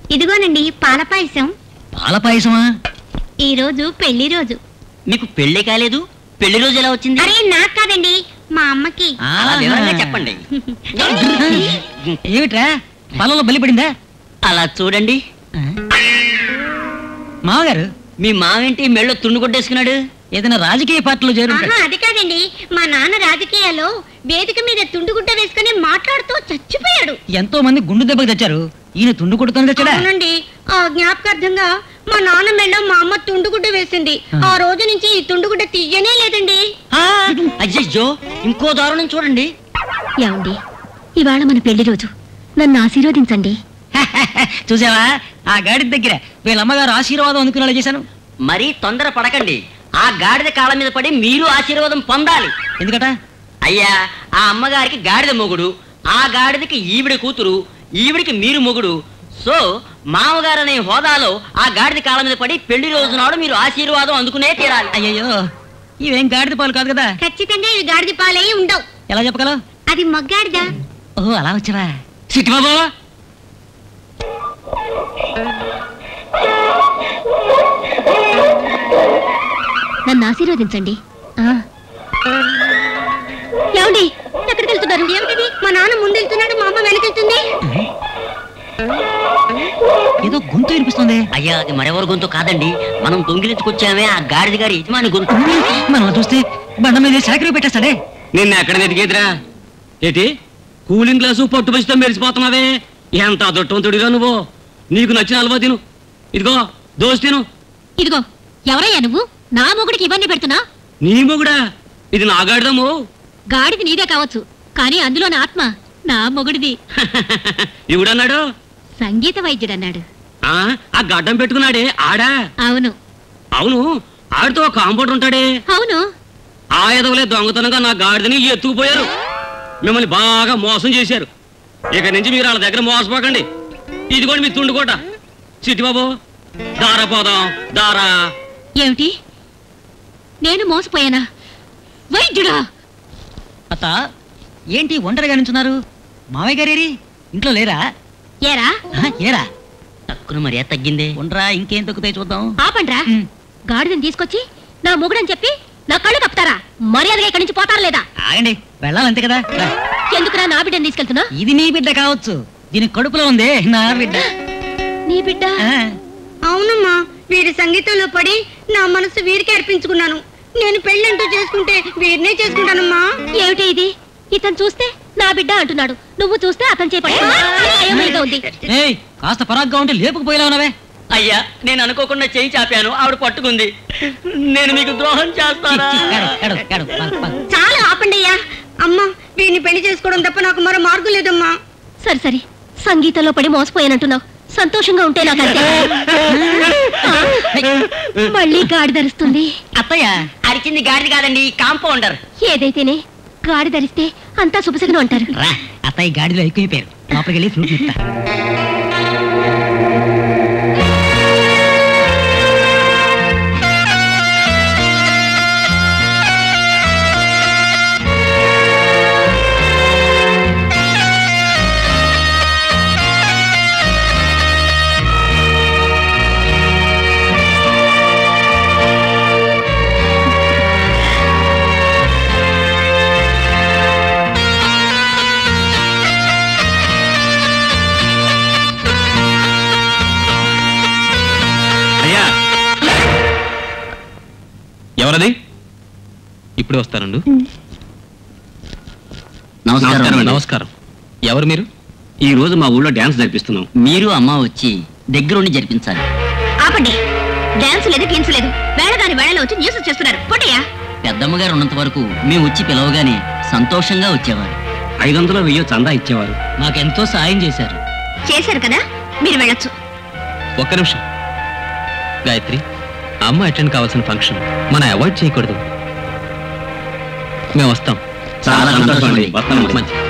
ఇదిగోనండి పాల పాయసం పాల పాయసమా ఈ రోజు పెళ్లి రోజు మీకు పెళ్లి కాలేదు పెళ్లి రోజు ఎలా వచ్చింది అరే నాకు కాదండి మా అమ్మకి అలా వివరంగా చెప్పండి ఏమిట్రా పాలలో బలి పడిందా అలా చూడండి మామగారు మీ మావేంటి మెళ్ళో తుండు కొట్టేసుకున్నాడు ఏదైనా రాజకీయ పార్టీలో ఆహా చేరుంటాడు అది కాదండి మా నాన్న రాజకీయాల్లో వేదిక మీద తుండుగుడ్డ వేసుకుని మాట్లాడుతూ చచ్చిపోయాడు ఎంతో మంది గుండు దెబ్బకి తెచ్చారు ఈయన తుండు కొడుతుంది తెచ్చాడా అవునండి ఆ జ్ఞాపకార్థంగా మా నాన్న మెళ్ళ మా అమ్మ తుండుగుడ్డ వేసింది ఆ రోజు నుంచి ఈ తుండుగుడ్డ తీయనే లేదండి అయ్యయ్యో ఇంకో దారుణం చూడండి ఏమండి ఇవాళ మన పెళ్లి రోజు నన్ను ఆశీర్వదించండి చూసావా ఆ గాడి దగ్గర వీళ్ళ అమ్మగారు ఆశీర్వాదం అందుకునేలా చేశాను మరీ తొందర పడకండి ఆ గాడిద కాళ్ళ మీద పడి మీరు ఆశీర్వాదం పొందాలి ఎందుకట అయ్యా ఆ అమ్మగారికి గాడిద మొగుడు ఆ గాడిదకి ఈవిడ కూతురు ఈవిడికి మీరు మొగుడు సో మామగారనే హోదాలో ఆ గాడిద కాళ్ళ మీద పడి పెళ్లి రోజు నాడు మీరు ఆశీర్వాదం అందుకునే తీరాలి అయ్యయ్యో ఇవేం గాడిద పాలు కాదు కదా ఖచ్చితంగా ఇవి గాడిద పాలే ఉండవు ఎలా చెప్పగలవు అది మగ్గాడిదా ఓహో అలా వచ్చావా సిట్టి బాబు నన్ను ఆశీర్వదించండి ఏమండి ఎక్కడికి వెళ్తున్నారు ఏమిటిది మా నాన్న ముందు వెళ్తున్నాడు మా అమ్మ వెనకెళ్తుంది ఏదో గొంతు వినిపిస్తుంది అయ్యా అది మరెవరి గొంతు కాదండి మనం దొంగిలించుకొచ్చామే ఆ గాడిద గారి యజమాని గొంతు మనం చూస్తే బండ మీద శాఖలు పెట్టేస్తాడే నిన్న ఎక్కడ వెతికేదిరా ఏటి కూలింగ్ గ్లాసు పట్టుబడితో మెరిసిపోతున్నావే ఎంత అదొట్టంతుడిగా నువ్వు నీకు నచ్చిన అలవా తిను ఇదిగో దోశ తిను ఇదిగో ఎవరయ్యా నువ్వు నా మొగుడికి ఇబ్బంది పెడుతున్నా నీ మొగుడా ఇది నాగాడదాము గాడిది నీదే కావచ్చు కానీ అందులోని ఆత్మ నా మొగుడిది ఇవిడన్నాడు సంగీత వైద్యుడన్నాడు ఆ ఆ గడ్డం పెట్టుకున్నాడే ఆడా అవును అవును ఆడితో ఒక కాంపౌండర్ ఉంటాడే అవును ఆ ఎదవలే దొంగతనంగా నా గాడిదని ఎత్తుకుపోయారు మిమ్మల్ని బాగా మోసం చేశారు ఇక నుంచి మీరు వాళ్ళ దగ్గర మోసపోకండి ఇదిగోండి మీ తుండుకోట చిట్టిబాబు దారా పోదాం దారా ఏమిటి నేను మోసపోయానా వైద్యుడా అత్త ఏంటి ఒంటరిగా నించున్నారు మావయ్య గారేరి ఇంట్లో లేరా ఏరా ఆ, ఏరా తక్కువ మర్యాద తగ్గిందే ఉండరా ఇంకేం తగ్గుతాయి చూద్దాం ఆపండ్రా ఉమ్. గాడిదని తీసుకొచ్చి నా మొగుడని చెప్పి నా కళ్ళు కప్తారా మర్యాదగా ఇక్కడి నుంచి పోతారా లేదా ఆగండి వెళ్ళాలంతే కదా రా. ఎందుకురా నా బిడ్డని తీసుకెళ్తున్నా ఇది నీ బిడ్డ కావచ్చు దీని కడుపులో ఉంది నా బిడ్డ నీ బిడ్డ ఆ, అవునమ్మా వీరి సంగీతంలో పడి నా మనసు వీరికి అర్పించుకున్నాను నేను పెళ్ళంటూ చేసుకుంటే వీరినే చేసుకుంటానమ్మా ఏమిటి ఇది ఇతను చూస్తే నా బిడ్డ అంటున్నాడు నువ్వు చూస్తే అతను చేపడి అయోమయంగా ఉంది ఏయ్ కాస్త పరాగ్గా ఉంటే లేపుకుపోయేలా ఉన్నావే అయ్యా నేను అనుకోకుండా చేయి చాపాను ఆవిడ పట్టుకుంది నేను మీకు ద్రోహం చి, చేస్తానా చి, ఏడు, ఏడు, ఏడు, పద, పద. చాలా ఆపండి అయ్యా అమ్మా వీరిని పెళ్లి చేసుకోవడం తప్ప నాకు మరో మార్గం లేదమ్మా సరే సరే సంగీతంలో పడి మోసపోయానంటున్నావు సంతోషంగా ఉంటే నాకు అంతే ఆ, మళ్ళీ గాడి ధరుస్తుంది అత్తయ్య అరిచింది గాడిది కాదండి కాంపౌండర్ ఏదైతేనే గాడి ధరిస్తే అంతా శుభశకనం అంటారు రా అత్తయ్య గాడిలో ఎక్కువైపోయారు లోపలికి వెళ్ళి ఫ్రూట్ ఇస్తా అయ్యా ఎవరది ఇప్పుడే వస్తానండు నమస్కారం అండి. నమస్కారం ఎవరు మీరు ఈ రోజు మా ఊళ్ళో డ్యాన్స్ జరిపిస్తున్నాం మీరు అమ్మ వచ్చి దగ్గరుండి జరిపించాలి ఆపండి డాన్స్ లేదు గేమ్స్ లేదు వేళగాని వేళలో వచ్చి న్యూస్ చేస్తున్నారు పొట్టయ్యా పెద్దమ్మ గారు ఉన్నంత వరకు మేము వచ్చి పిలవగానే సంతోషంగా వచ్చేవారు ఐదు వందలు వెయ్యో చందా ఇచ్చేవారు మాకెంతో సాయం చేశారు చేశారు కదా మీరు వెళ్ళొచ్చు ఒక్క నిమిషం గాయత్రి అమ్మ అటెండ్ కావాల్సిన ఫంక్షన్ మనం అవాయిడ్ చేయకూడదు మేము వస్తాం చాలా సంతోషం అండి. మంచిది